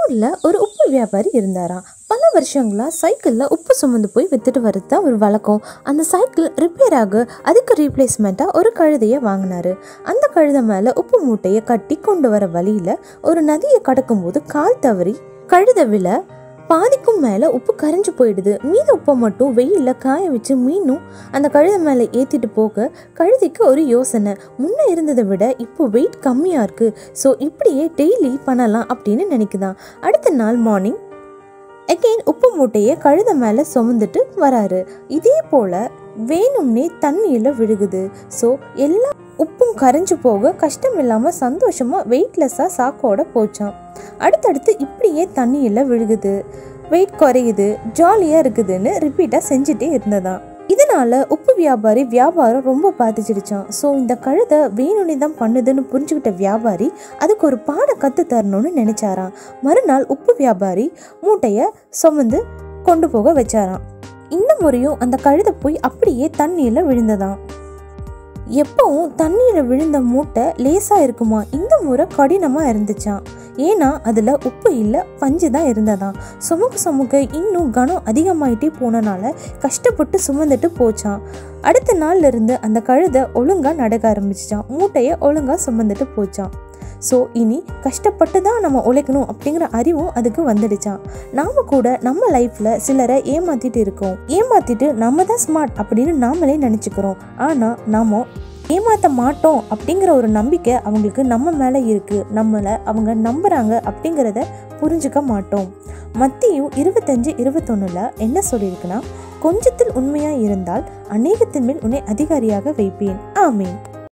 ஊர்ல ஒரு உப்பு வியாபாரி இருந்தாராம் பல வருஷங்களா சைக்கிள்ல உப்பு சுமந்து போய் வித்துட்டு வரது தான் ஒரு வழக்கம் அந்த சைக்கிள் ரிப்பேர் ஆக அதுக்கு ரீப்ளேஸ்மெண்ட்டா ஒரு கழுதையை வாங்கினாரு அந்த கழுதை மேல உப்பு மூட்டையை கட்டி கொண்டு வர வழியில ஒரு நதியை கடக்கும்போது கால் தவறி கழுதை விழ பாதிக்கும் மேலே உப்பு கரைஞ்சு போயிடுது மீத உப்பை மட்டும் வெயிலில் காய வச்சு மீனும் அந்த கழுதை மேலே ஏற்றிட்டு போக கழுதைக்கு ஒரு யோசனை முன்னே இருந்ததை விட இப்போ வெயிட் கம்மியாக இருக்குது ஸோ இப்படியே டெய்லி பண்ணலாம் அப்படின்னு நினைக்குதான் அடுத்த நாள் மார்னிங் அகெயின் உப்பு மூட்டையை கழுதை மேலே சுமந்துட்டு வராரு இதே போல் வேணும்னே தண்ணியில் விழுகுது ஸோ எல்லா உப்பும் கரைஞ்சு போக கஷ்டம் இல்லாமல் சந்தோஷமாக வெயிட்லெஸ்ஸாக சாக்கோட போச்சான் அடுத்தடுத்து இப்படியே தண்ணியில் விழுகுது வெயிட் குறையுது ஜாலியாக இருக்குதுன்னு ரிப்பீட்டாக செஞ்சுட்டே இருந்ததாம் இதனால உப்பு வியாபாரி வியாபாரம் ரொம்ப பாதிச்சிடுச்சான் ஸோ இந்த கழுதை வேணும்னே தான் பண்ணுதுன்னு புரிஞ்சுக்கிட்ட வியாபாரி அதுக்கு ஒரு பாடம் கற்று தரணும்னு நினைச்சாராம் மறுநாள் உப்பு வியாபாரி மூட்டையை சுமந்து கொண்டு போக வச்சாராம் இந்த முறையும் அந்த கழுதை போய் அப்படியே தண்ணியில் விழுந்ததாம் எப்பவும் தண்ணியில் விழுந்த மூட்டை லேசாக இருக்குமா இந்த முறை கடினமாக இருந்துச்சாம் ஏன்னா அதில் உப்பு இல்லை பஞ்சு தான் இருந்ததாம் சுமக்க சுமக்க இன்னும் கனம் அதிகமாயிட்டே போனனால கஷ்டப்பட்டு சுமந்துட்டு போச்சான் அடுத்த நாள்ல இருந்து அந்த கழுதை ஒழுங்காக நடக்க ஆரம்பிச்சிச்சான் மூட்டையை ஒழுங்காக சுமந்துட்டு போச்சான் ஸோ இனி கஷ்டப்பட்டு தான் நம்ம உழைக்கணும் அப்படிங்கிற அறிவும் அதுக்கு வந்துடுச்சான் நாம கூட நம்ம லைஃப்பில் சிலரை ஏமாத்திட்டு இருக்கோம் ஏமாத்திட்டு நம்ம தான் ஸ்மார்ட் அப்படின்னு நாமளே நினச்சிக்கிறோம் ஆனால் நாம ஏமாற்ற மாட்டோம் அப்படிங்கிற ஒரு நம்பிக்கை அவங்களுக்கு நம்ம மேலே இருக்குது நம்மளை அவங்க நம்புகிறாங்க அப்படிங்கிறத புரிஞ்சுக்க மாட்டோம் மத்தியும் இருபத்தஞ்சு இருபத்தொன்னில் என்ன சொல்லியிருக்குன்னா கொஞ்சத்தில் உண்மையாக இருந்தால் அநேகத்தின் மேல் உன்னை அதிகாரியாக வைப்பேன் ஆமீன்